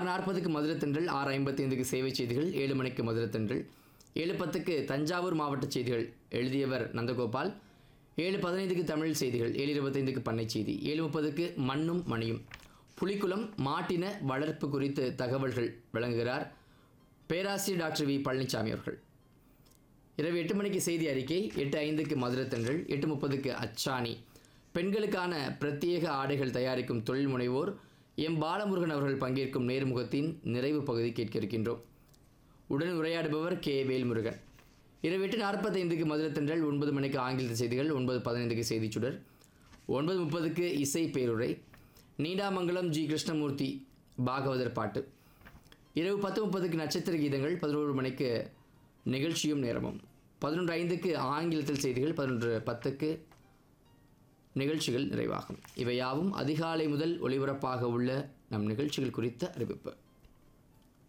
ஆறு நாற்பதுக்கு மதுரத்தென்றல் ஆறு ஐம்பத்தைந்துக்கு சேவை செய்திகள் ஏழு மணிக்கு மதுரத்தென்றல் ஏழு பத்துக்கு தஞ்சாவூர் மாவட்ட செய்திகள் எழுதியவர் நந்தகோபால் ஏழு பதினைந்துக்கு தமிழ் செய்திகள் ஏழு இருபத்தைந்துக்கு பண்ணை செய்தி ஏழு முப்பதுக்கு மண்ணும் மணியும் புலிக்குளம் மாட்டின வளர்ப்பு குறித்து தகவல்கள் வழங்குகிறார் பேராசிரியர் டாக்டர் வி பழனிசாமி அவர்கள் இரவு எட்டு மணிக்கு செய்தி அறிக்கை எட்டு ஐந்துக்கு மதுரத்தன்றல் எட்டு முப்பதுக்கு அச்சாணி பெண்களுக்கான பிரத்யேக ஆடைகள் தயாரிக்கும் தொழில் முனைவோர் எம் பாலமுருகன் அவர்கள் பங்கேற்கும் நேர்முகத்தின் நிறைவு பகுதி கேட்க இருக்கின்றோம் உடன் உரையாடுபவர் கே வேல்முருகன் இரவு எட்டு நாற்பத்தைந்துக்கு மதுரத்தன்றல் ஒன்பது மணிக்கு ஆங்கில செய்திகள் ஒன்பது பதினைந்துக்கு செய்திச்சுடர் ஒன்பது முப்பதுக்கு இசை பேருரை நீடாமங்கலம் ஜி கிருஷ்ணமூர்த்தி பாகவதர் பாட்டு இரவு பத்து முப்பதுக்கு நட்சத்திர கீதங்கள் பதினோரு மணிக்கு நிகழ்ச்சியும் நேரமும் பதினொன்று ஐந்துக்கு ஆங்கிலத்தில் செய்திகள் பதினொன்று பத்துக்கு நிகழ்ச்சிகள் நிறைவாகும் இவையாவும் அதிகாலை முதல் ஒளிபரப்பாக உள்ள நம் நிகழ்ச்சிகள் குறித்த அறிவிப்பு